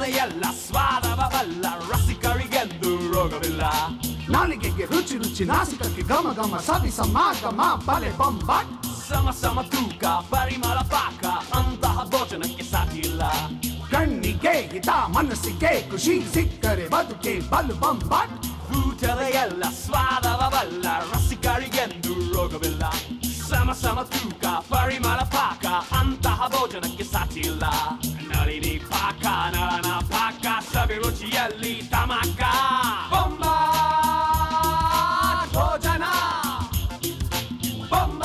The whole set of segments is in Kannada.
ಎಲ್ಲ ಸ್ವಾದವ ಬಲ್ಲ ರಸಿಕರಿಗೆಂದು ರೋಗವಿಲ್ಲ ನಾಲಿಗೆಗೆ ರುಚಿ ರುಚಿ ನಾಸಿಕಕ್ಕೆ ಘಮ ಘಮ ಸವಿ ಸಮಾಗಮ ಬಲೆ ಬೊಂಬಾಟ್ ಸಮ ಸಮ ತೂಕ ಪರಿಮಳ ಪಾಕ ಅಂತಹ ಭೋಜನಕ್ಕೆ ಸಾಟಿಲ್ಲ ಕಣ್ಣಿಗೆ ಹಿತ ಮನಸ್ಸಿಗೆ ಖುಷಿ ಸಿಕ್ಕರೆ ಬದುಕೆ ಬಲು ಬೊಂಬಾಟ್ ಊಟದ ಎಲ್ಲ ಸ್ವಾದವ ಬಲ್ಲ ರಸಿಕರಿಗೆಂದು ರೋಗವಿಲ್ಲ ಸಮ ಸಮ ತೂಕ ಪರಿಮಳ ಪಾಕ ಅಂತಹ ಭೋಜನಕ್ಕೆ ಸಾಟಿಲ್ಲ ನಳಿನಿ ಪಾಕ ನಳನ ಪಾಕ ಸವಿ ರುಚಿಯಲ್ಲಿ ತಮಕ ಬೊಂಬ ಭೋಜನ ಬೊಂಬ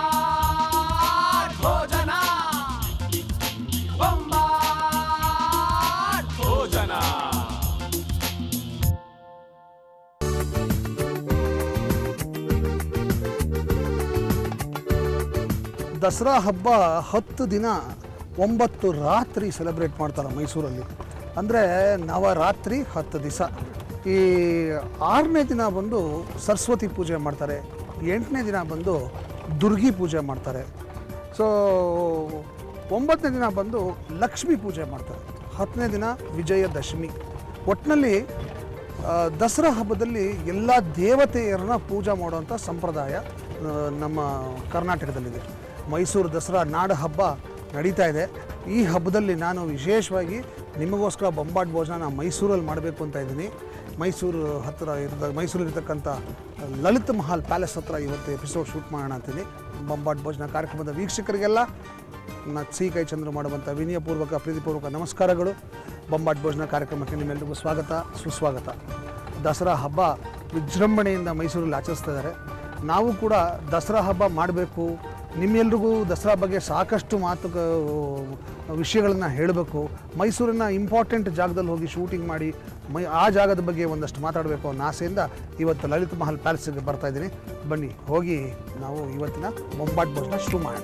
ಭೋಜನ ಬೊಂಬ ಭೋಜನ ದಸರಾ ಹಬ್ಬ ಹತ್ತು ದಿನ ಒಂಬತ್ತು ರಾತ್ರಿ ಸೆಲೆಬ್ರೇಟ್ ಮಾಡ್ತಾರೆ ಮೈಸೂರಲ್ಲಿ ಅಂದರೆ ನವರಾತ್ರಿ ಹತ್ತು ದಿವಸ ಈ ಆರನೇ ದಿನ ಬಂದು ಸರಸ್ವತಿ ಪೂಜೆ ಮಾಡ್ತಾರೆ ಎಂಟನೇ ದಿನ ಬಂದು ದುರ್ಗಿ ಪೂಜೆ ಮಾಡ್ತಾರೆ ಸೊ ಒಂಬತ್ತನೇ ದಿನ ಬಂದು ಲಕ್ಷ್ಮೀ ಪೂಜೆ ಮಾಡ್ತಾರೆ ಹತ್ತನೇ ದಿನ ವಿಜಯದಶಮಿ ಒಟ್ಟಿನಲ್ಲಿ ಆ, ದಸರಾ ಹಬ್ಬದಲ್ಲಿ ಎಲ್ಲ ದೇವತೆಯರನ್ನ ಪೂಜೆ ಮಾಡುವಂಥ ಸಂಪ್ರದಾಯ ಆ, ನಮ್ಮ ಕರ್ನಾಟಕದಲ್ಲಿದೆ ಮೈಸೂರು ದಸರಾ ನಾಡ ಹಬ್ಬ ನಡೀತಾ ಇದೆ ಈ ಹಬ್ಬದಲ್ಲಿ ನಾನು ವಿಶೇಷವಾಗಿ ನಿಮಗೋಸ್ಕರ ಬೊಂಬಾಟ್ ಭೋಜನ ನಾನು ಮೈಸೂರಲ್ಲಿ ಮಾಡಬೇಕು ಅಂತ ಇದ್ದೀನಿ ಮೈಸೂರು ಹತ್ತಿರ ಇರದ ಮೈಸೂರಲ್ಲಿರ್ತಕ್ಕಂಥ ಲಲಿತ್ ಮಹಲ್ ಪ್ಯಾಲೇಸ್ ಹತ್ರ ಇವತ್ತು ಎಪಿಸೋಡ್ ಶೂಟ್ ಮಾಡೋಣ ಅಂತೀನಿ ಬೊಂಬಾಟ್ ಭೋಜನ ಕಾರ್ಯಕ್ರಮದ ವೀಕ್ಷಕರಿಗೆಲ್ಲ ನ ಸಿ ಕೈ ಚಂದ್ರ ಮಾಡುವಂಥ ವಿನಯಪೂರ್ವಕ ಪ್ರೀತಿಪೂರ್ವಕ ನಮಸ್ಕಾರಗಳು ಬೊಂಬಾಟ್ ಭೋಜನ ಕಾರ್ಯಕ್ರಮಕ್ಕೆ ನಿಮ್ಮೆಲ್ಲರಿಗೂ ಸ್ವಾಗತ ಸುಸ್ವಾಗತ ದಸರಾ ಹಬ್ಬ ವಿಜೃಂಭಣೆಯಿಂದ ಮೈಸೂರಲ್ಲಿ ಆಚರಿಸ್ತಾ ಇದ್ದಾರೆ ನಾವು ಕೂಡ ದಸರಾ ಹಬ್ಬ ಮಾಡಬೇಕು ನಿಮ್ಮೆಲ್ರಿಗೂ ದಸರಾ ಬಗ್ಗೆ ಸಾಕಷ್ಟು ಮಾತು ವಿಷಯಗಳನ್ನು ಹೇಳಬೇಕು ಮೈಸೂರಿನ ಇಂಪಾರ್ಟೆಂಟ್ ಜಾಗದಲ್ಲಿ ಹೋಗಿ ಶೂಟಿಂಗ್ ಮಾಡಿ ಮೈ ಆ ಜಾಗದ ಬಗ್ಗೆ ಒಂದಷ್ಟು ಮಾತಾಡಬೇಕು ಅನ್ನೋ ಆಸೆಯಿಂದ ಇವತ್ತು ಲಲಿತ್ ಮಹಲ್ ಪ್ಯಾಲೇಸ್ಗೆ ಬರ್ತಾ ಇದ್ದೀನಿ ಬನ್ನಿ ಹೋಗಿ ನಾವು ಇವತ್ತಿನ ಬೊಂಬಾಟ್ ಭೋಜನ ಶುರು ಮಾಡೋಣ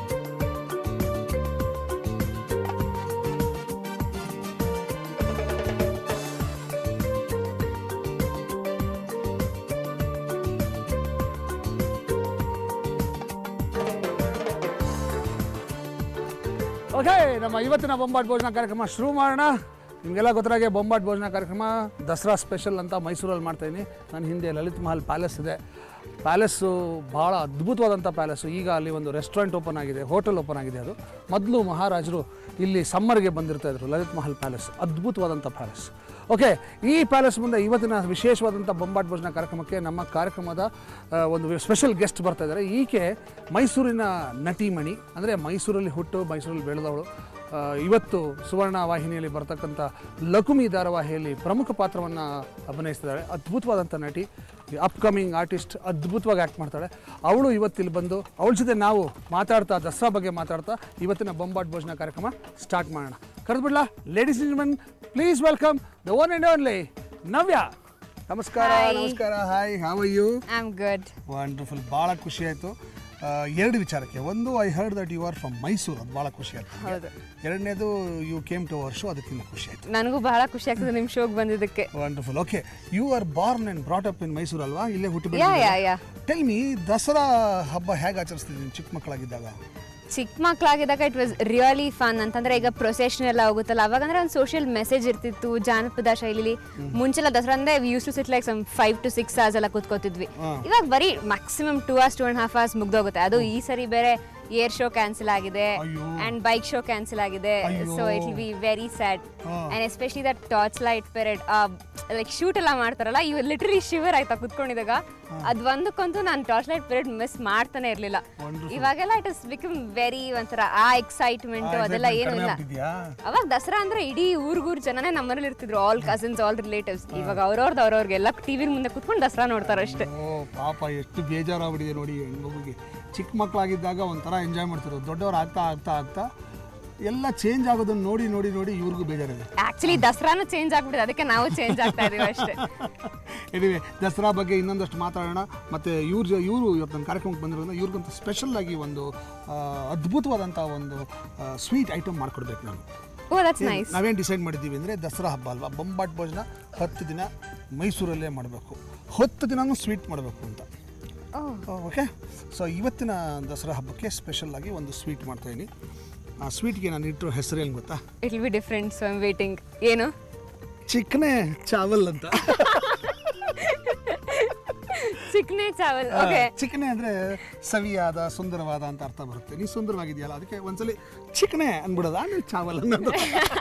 ಓಕೆ ನಮ್ಮ ಇವತ್ತಿನ ಬೊಂಬಾಟ್ ಭೋಜನ ಕಾರ್ಯಕ್ರಮ ಶುರು ಮಾಡೋಣ ನಿಮಗೆಲ್ಲ ಗೊತ್ತಾಗೆ ಬೊಂಬಾಟ್ ಭೋಜನ ಕಾರ್ಯಕ್ರಮ ದಸರಾ ಸ್ಪೆಷಲ್ ಅಂತ ಮೈಸೂರಲ್ಲಿ ಮಾಡ್ತಾಯಿದ್ದೀನಿ ನನ್ನ ಹಿಂದೆ ಲಲಿತ್ ಮಹಲ್ ಪ್ಯಾಲೇಸ್ ಇದೆ ಪ್ಯಾಲೇಸ್ಸು ಭಾಳ ಅದ್ಭುತವಾದಂಥ ಪ್ಯಾಲೇಸು ಈಗ ಅಲ್ಲಿ ಒಂದು ರೆಸ್ಟೋರೆಂಟ್ ಓಪನ್ ಆಗಿದೆ ಹೋಟೆಲ್ ಓಪನ್ ಆಗಿದೆ ಅದು ಮೊದಲು ಮಹಾರಾಜರು ಇಲ್ಲಿ ಸಮ್ಮರ್ಗೆ ಬಂದಿರ್ತಾ ಇದ್ರು ಲಲಿತ್ ಮಹಲ್ ಪ್ಯಾಲೇಸ್ ಅದ್ಭುತವಾದಂಥ ಪ್ಯಾಲೇಸ್ ಓಕೆ ಈ ಪ್ಯಾಲೇಸ್ ಮುಂದೆ ಇವತ್ತಿನ ವಿಶೇಷವಾದಂಥ ಬೊಂಬಾಟ್ ಭೋಜನ ಕಾರ್ಯಕ್ರಮಕ್ಕೆ ನಮ್ಮ ಕಾರ್ಯಕ್ರಮದ ಆ, ಒಂದು ಸ್ಪೆಷಲ್ ಗೆಸ್ಟ್ ಬರ್ತಾ ಇದ್ದಾರೆ ಈಕೆ ಮೈಸೂರಿನ ನಟಿಮಣಿ ಅಂದರೆ ಮೈಸೂರಲ್ಲಿ ಹುಟ್ಟು ಮೈಸೂರಲ್ಲಿ ಬೆಳೆದವಳು ಆ, ಇವತ್ತು ಸುವರ್ಣ ವಾಹಿನಿಯಲ್ಲಿ ಬರ್ತಕ್ಕಂಥ ಲಕುಮಿ ಧಾರಾವಾಹಿಯಲ್ಲಿ ಪ್ರಮುಖ ಪಾತ್ರವನ್ನು ಅಭಿನಯಿಸ್ತಿದ್ದಾಳೆ ಅದ್ಭುತವಾದಂಥ ನಟಿ ಅಪ್ಕಮಿಂಗ್ ಆರ್ಟಿಸ್ಟ್ ಅದ್ಭುತವಾಗಿ ಆ್ಯಕ್ಟ್ ಮಾಡ್ತಾಳೆ ಅವಳು ಇವತ್ತಿಲ್ಲಿ ಬಂದು ಅವಳ ಜೊತೆ ನಾವು ಮಾತಾಡ್ತಾ ದಸರಾ ಬಗ್ಗೆ ಮಾತಾಡ್ತಾ ಇವತ್ತಿನ ಬೊಂಬಾಟ್ ಭೋಜನ ಕಾರ್ಯಕ್ರಮ ಸ್ಟಾರ್ಟ್ ಮಾಡೋಣ ಕರೆದ್ಬಿಡ್ಲಾ ladies gentleman please welcome the one and only Navya ನಮಸ್ಕಾರ Hi. ನಮಸ್ಕಾರ hi how you I'm good. Wonderful ಭಾಳ ಖುಷಿ ಆಯಿತು ಎರಡು ವಿಚಾರಕ್ಕೆ ಒಂದು I heard that you are from Mysuru ಅದು ಭಾಳ ಖುಷಿ ಆಯ್ತು ಹೌದು. ಎರಡನೇದು you came to our show ಅದಕ್ಕಿಂತ ಖುಷಿ ಆಯಿತು ನನಗೂ ಬಹಳ ಖುಷಿ ಆಗ್ತದೆ ನಿಮ್ ಶೋಗ್ ಬಂದಿದ್ದಕ್ಕೆ wonderful okay you are born and brought up in Mysuru ಅಲ್ವಾ ಇಲ್ಲೇ ಹುಟ್ಟಿ ಯಾ ಯಾ ಯಾ ಟೆಲ್ ಮಿ ದಸರಾ ಹಬ್ಬ ಹೇಗೆ ಆಚರಿಸ್ತಿದ್ದೀನಿ ಚಿಕ್ಕ ಮಕ್ಕಳಾಗಿದ್ದಾಗ ಚಿಕ್ಕ ಮಕ್ಕಳಾಗಿದ್ದಾಗ ಇಟ್ ವಾಸ್ ರಿಯಲಿ ಫನ್ ಅಂತಂದ್ರೆ ಈಗ ಪ್ರೊಸೆಷನ್ ಎಲ್ಲ ಹೋಗುತ್ತಲ್ಲ ಅವಾಗ ಅಂದ್ರೆ ಒಂದು ಸೋಷಿಯಲ್ ಮೆಸೇಜ್ ಇರ್ತಿತ್ತು ಜಾನಪದ ಶೈಲಿಲಿ ಮುಂಚೆಲ್ಲ ದಸರಾ ಅಂದ್ರೆ used to sit like some five to six hours ಎಲ್ಲ ಕೂತ್ಕೋತಿದ್ವಿ ಇವಾಗ ಬರೀ maximum two hours two and half hours ಮುಗ್ದೋಗುತ್ತೆ ಅದು ಈ ಸರಿ ಬೇರೆ ಏರ್ ಶೋ ಕ್ಯಾನ್ಸಲ್ ಆಗಿದೆ ಅಯ್ಯೋ. ಅಂಡ್ ಬೈಕ್ ಶೋ ಕ್ಯಾನ್ಸಲ್ ಆಗಿದೆ ಅಯ್ಯೋ. So it will be very sad ಹಾ. And especially that torch light parade like shoot ಎಲ್ಲ ಮಾಡ್ತಾರಲ್ಲ ಇವ್ ಲಿಟ್ರಲಿ ಶಿವರ್ ಆಯ್ತಾ ಕುತ್ಕೊಂಡಿದಾಗ ಅದ್ ಒಂದಕ್ಕಂತೂ ನಾನು ಟಾರ್ಚ್ ಲೈಟ್ ಪೆರೇಡ್ ಮಿಸ್ ಮಾಡ್ತಾನೆ ಇರ್ಲಿಲ್ಲ Wonderful. ಇವಾಗೆಲ್ಲ ಇಟ್ ಇಸ್ ಬಿಕಮ್ ವೆರಿ ಒಂಥರ ಆ ಎಕ್ಸೈಟ್ಮೆಂಟ್ ಅದೆಲ್ಲ ಏನೂ ಇಲ್ಲ ಅವಾಗ ದಸರಾ ಅಂದ್ರೆ ಇಡೀ ಊರ್ಗೂರ್ ಜನನೇ ನಮ್ಮನೇಲಿ ಇರ್ತಿದ್ರು ಆಲ್ ಕಸಿನ್ಸ್ ಆಲ್ ರಿಲೇಟಿವ್ಸ್ ಇವಾಗ ಅವ್ರವ್ರದ್ದು ಅವ್ರವ್ರಿಗೆಲ್ಲ ಟಿವಿ ಮುಂದೆ ಕುತ್ಕೊಂಡು ದಸರಾ ನೋಡ್ತಾರೆ ಅಷ್ಟೇ ಓ ಪಾಪ ಎಷ್ಟು ಬೇಜಾರಾಗ್ಬಿಟ್ಟಿದೆ ನೋಡಿ ಹೆಣ್ಮಗುಗೆ ಚಿಕ್ಕ ಮಕ್ಕಳಾಗಿದ್ದಾಗ ಒಂಥರ ಎಂಜಾಯ್ ಮಾಡ್ತಿರೋ ದೊಡ್ಡವ್ರು ಆಗ್ತಾ ಆಗ್ತಾ ಆಗ್ತಾ ಎಲ್ಲ ಚೇಂಜ್ ಆಗೋದನ್ನ ನೋಡಿ ನೋಡಿ ನೋಡಿ ಇವ್ರಿಗೂ ಬೇಜಾರಿದೆ ಆಕ್ಚುಲಿ ದಸರಾನು ಚೇಂಜ್ ಆಗ್ಬಿಟ್ಟಿದೆ ಅದಕ್ಕೆ ನಾವು ಚೇಂಜ್ ಆಗ್ತಾ ಇದೀವಿ ಅಷ್ಟೇ ಎನಿವೆ ದಸರಾ ಬಗ್ಗೆ ಇನ್ನೊಂದಷ್ಟು ಮಾತಾಡೋಣ ಮತ್ತು ಇವ್ರ ಜೊ ಇವರು ಇವತ್ತು ನನ್ನ ಕಾರ್ಯಕ್ರಮಕ್ಕೆ ಬಂದಿರೋದ್ರಿಂದ ಇವ್ರಿಗಂತೂ ಸ್ಪೆಷಲ್ ಆಗಿ ಒಂದು ಆ, ಅದ್ಭುತವಾದಂಥ ಒಂದು ಸ್ವೀಟ್ ಐಟಮ್ ಮಾಡ್ಕೊಡ್ಬೇಕು ನಾನು ಓ ದಟ್ಸ್ ನೈಸ್ ನಾವೇನು ಡಿಸೈಡ್ ಮಾಡಿದ್ದೀವಿ ಅಂದರೆ ದಸರಾ ಹಬ್ಬ ಅಲ್ವಾ ಬೊಂಬಾಟ್ ಭೋಜನ ಹತ್ತು ದಿನ ಮೈಸೂರಲ್ಲೇ ಮಾಡಬೇಕು ಹತ್ತು ದಿನನೂ ಸ್ವೀಟ್ ಮಾಡಬೇಕು ಅಂತ ಓಕೆ ಸೊ ಇವತ್ತಿನ ದಸರಾ ಹಬ್ಬಕ್ಕೆ ಸ್ಪೆಷಲ್ ಆಗಿ ಒಂದು ಸ್ವೀಟ್ ಮಾಡ್ತಾಯಿದ್ದೀನಿ ಆ ಸ್ವೀಟ್ಗೆ ನಾನು ಇಟ್ಟಿರೋ ಹೆಸರು ಏನು ಗೊತ್ತಾ it will be different so I'm waiting ಏನು ಚಿಕ್ನೆ ಚಾವಲ್ ಅಂತ ಚಿಕ್ನೆ ಚಾವಲ್ ಓಕೆ ಚಿಕನೆ ಅಂದರೆ ಸವಿಯಾದ ಸುಂದರವಾದ ಅಂತ ಅರ್ಥ ಬರುತ್ತೆ ನೀ ಸುಂದರವಾಗಿದೆಯಲ್ಲ ಅದಕ್ಕೆ ಒಂದ್ಸಲಿ ಚಿಕನೆ ಅಂದ್ಬಿಡೋದ ಆಮೇಲೆ ಚಾವಲ್ ಅನ್ನೋದು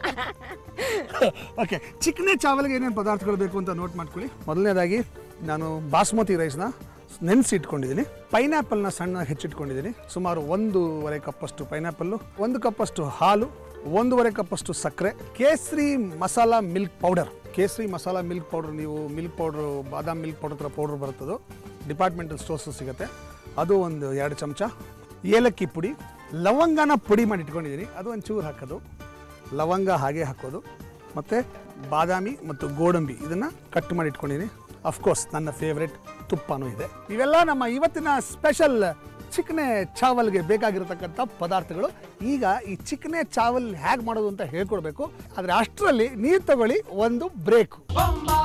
ಓಕೆ ಚಿಕನೆ ಚಾವಲ್ಗೆ ಏನೇನು ಪದಾರ್ಥಗಳು ಬೇಕು ಅಂತ ನೋಟ್ ಮಾಡ್ಕೊಳ್ಳಿ ಮೊದಲನೇದಾಗಿ ನಾನು ಬಾಸ್ಮತಿ ರೈಸ್ನ ನೆನೆಸಿ ಇಟ್ಕೊಂಡಿದ್ದೀನಿ ಪೈನಾಪಲ್ನ ಸಣ್ಣ ಹೆಚ್ಚಿಟ್ಕೊಂಡಿದ್ದೀನಿ ಸುಮಾರು ಒಂದೂವರೆ ಕಪ್ಪಷ್ಟು ಪೈನಾಪಲ್ಲು ಒಂದು ಕಪ್ಪಷ್ಟು ಹಾಲು ಒಂದೂವರೆ ಕಪ್ಪಷ್ಟು ಸಕ್ಕರೆ ಕೇಸರಿ ಮಸಾಲ ಮಿಲ್ಕ್ ಪೌಡರ್ ಕೇಸರಿ ಮಸಾಲ ಮಿಲ್ಕ್ ಪೌಡರ್ ನೀವು ಮಿಲ್ಕ್ ಪೌಡ್ರು ಬಾದಾಮ್ ಮಿಲ್ಕ್ ಪೌಡರ್ ಥರ ಪೌಡ್ರ್ ಬರುತ್ತದು ಡಿಪಾರ್ಟ್ಮೆಂಟಲ್ ಸ್ಟೋರ್ಸ್ ಸಿಗುತ್ತೆ ಅದು ಒಂದು ಎರಡು ಚಮಚ ಏಲಕ್ಕಿ ಪುಡಿ ಲವಂಗನ ಪುಡಿ ಮಾಡಿ ಇಟ್ಕೊಂಡಿದ್ದೀನಿ ಅದು ಒಂಚೂರು ಹಾಕೋದು ಲವಂಗ ಹಾಗೆ ಹಾಕೋದು ಮತ್ತು ಬಾದಾಮಿ ಮತ್ತು ಗೋಡಂಬಿ ಇದನ್ನು ಕಟ್ ಮಾಡಿ ಇಟ್ಕೊಂಡಿದ್ದೀನಿ ಅಫ್ಕೋರ್ಸ್ ನನ್ನ ಫೇವ್ರೆಟ್ ತುಪ್ಪನೂ ಇದೆ ಇವೆಲ್ಲ ನಮ್ಮ ಇವತ್ತಿನ ಸ್ಪೆಷಲ್ ಚಿಕನೆ ಚಾವಲ್ಗೆ ಬೇಕಾಗಿರತಕ್ಕಂಥ ಪದಾರ್ಥಗಳು ಈಗ ಈ ಚಿಕನೆ ಚಾವಲ್ ಹೇಗೆ ಮಾಡೋದು ಅಂತ ಹೇಳ್ಕೊಡ್ಬೇಕು ಆದರೆ ಅಷ್ಟರಲ್ಲಿ ನೀರು ತಗೊಳ್ಳಿ ಒಂದು ಬ್ರೇಕ್ Bomba